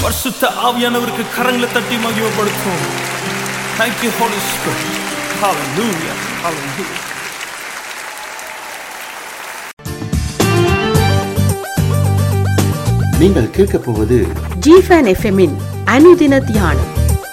பரிசுத்த ஆவியானவருக்கு கரங்களை தட்டி மகிமைப்படுத்துவோம் Thank you Holy Spirit Hallelujah Hallelujah நீங்கள் கேட்கப் போவது ஜிஃபன் எஃப்எம்மின் அனுதின தியானம்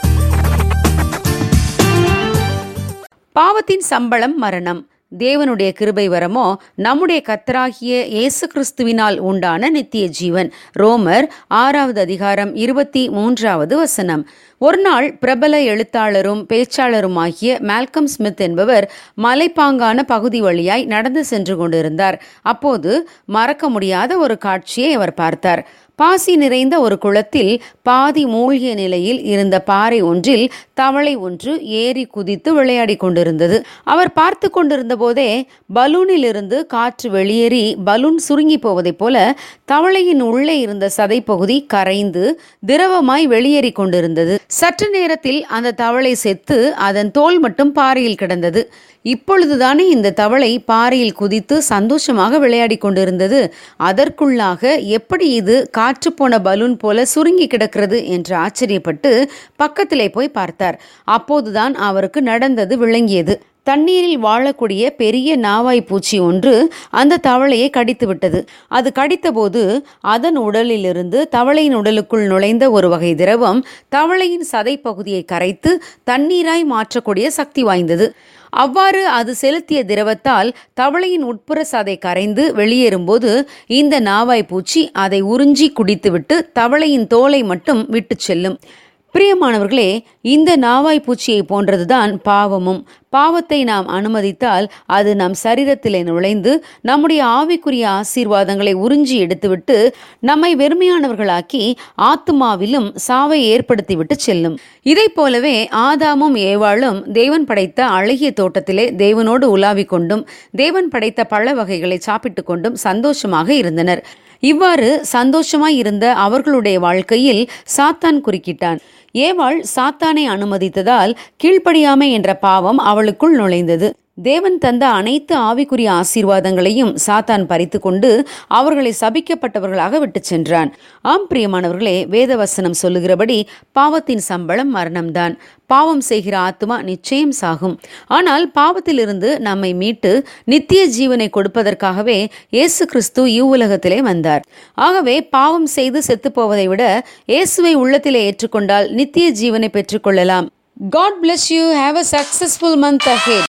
பாவத்தின் சம்பளம் மரணம் தேவனுடைய கிருபை வரமோ நம்முடைய கத்தராகிய இயேசு கிறிஸ்துவினால் உண்டான நித்திய ஜீவன் ரோமர் ஆறாவது அதிகாரம் இருபத்தி மூன்றாவது வசனம் ஒரு நாள் பிரபல எழுத்தாளரும் பேச்சாளருமாகிய மால்கம் ஸ்மித் என்பவர் மலைப்பாங்கான பகுதி வழியாய் நடந்து சென்று கொண்டிருந்தார் அப்போது மறக்க முடியாத ஒரு காட்சியை அவர் பார்த்தார் பாசி நிறைந்த ஒரு குளத்தில் பாதி மூழ்கிய நிலையில் இருந்த பாறை ஒன்றில் தவளை ஒன்று ஏறி குதித்து விளையாடி கொண்டிருந்தது அவர் பார்த்து கொண்டிருந்த போதே பலூனில் இருந்து காற்று வெளியேறி பலூன் சுருங்கி போவதைப் போல தவளையின் உள்ளே இருந்த சதைப்பகுதி கரைந்து திரவமாய் வெளியேறி கொண்டிருந்தது சற்று நேரத்தில் அந்த தவளை செத்து அதன் தோல் மட்டும் பாறையில் கிடந்தது இப்பொழுதுதானே இந்த தவளை பாறையில் குதித்து சந்தோஷமாக விளையாடி கொண்டிருந்தது அதற்குள்ளாக எப்படி இது காற்று போன பலூன் போல சுருங்கி கிடக்கிறது என்று ஆச்சரியப்பட்டு பக்கத்திலே போய் பார்த்தார் அப்போதுதான் அவருக்கு நடந்தது விளங்கியது தண்ணீரில் வாழக்கூடிய பெரிய நாவாய் பூச்சி ஒன்று அந்த தவளையை கடித்து விட்டது அது கடித்தபோது அதன் உடலிலிருந்து தவளையின் உடலுக்குள் நுழைந்த ஒரு வகை திரவம் தவளையின் சதைப்பகுதியை கரைத்து தண்ணீராய் மாற்றக்கூடிய சக்தி வாய்ந்தது அவ்வாறு அது செலுத்திய திரவத்தால் தவளையின் உட்புற சதை கரைந்து வெளியேறும்போது இந்த நாவாய் பூச்சி அதை உறிஞ்சி குடித்துவிட்டு தவளையின் தோலை மட்டும் விட்டுச் செல்லும் பிரியமானவர்களே இந்த நாவாய் பூச்சியை போன்றதுதான் பாவமும் பாவத்தை நாம் அனுமதித்தால் அது நம் சரீரத்திலே நுழைந்து நம்முடைய ஆவிக்குரிய ஆசீர்வாதங்களை உறிஞ்சி எடுத்துவிட்டு நம்மை வெறுமையானவர்களாக்கி ஆத்துமாவிலும் சாவை ஏற்படுத்திவிட்டு செல்லும் இதைப் போலவே ஆதாமும் ஏவாளும் தேவன் படைத்த அழகிய தோட்டத்திலே தேவனோடு உலாவிக் கொண்டும் தேவன் படைத்த பழ வகைகளை சாப்பிட்டு கொண்டும் சந்தோஷமாக இருந்தனர் இவ்வாறு சந்தோஷமாய் இருந்த அவர்களுடைய வாழ்க்கையில் சாத்தான் குறுக்கிட்டான் ஏவாள் சாத்தானை அனுமதித்ததால் கீழ்ப்படியாமை என்ற பாவம் அவளுக்குள் நுழைந்தது தேவன் தந்த அனைத்து ஆவிக்குரிய ஆசீர்வாதங்களையும் சாத்தான் பறித்து கொண்டு அவர்களை சபிக்கப்பட்டவர்களாக விட்டு சென்றான் ஆம் பிரியமானவர்களே வேதவசனம் சொல்லுகிறபடி பாவத்தின் சம்பளம் மரணம்தான் பாவம் செய்கிற ஆத்மா நிச்சயம் சாகும் ஆனால் பாவத்திலிருந்து நம்மை மீட்டு நித்திய ஜீவனை கொடுப்பதற்காகவே இயேசு கிறிஸ்து இவ்வுலகத்திலே வந்தார் ஆகவே பாவம் செய்து செத்து போவதை விட இயேசுவை உள்ளத்திலே ஏற்றுக்கொண்டால் நித்திய ஜீவனை பெற்றுக்கொள்ளலாம் God bless you have a successful month ahead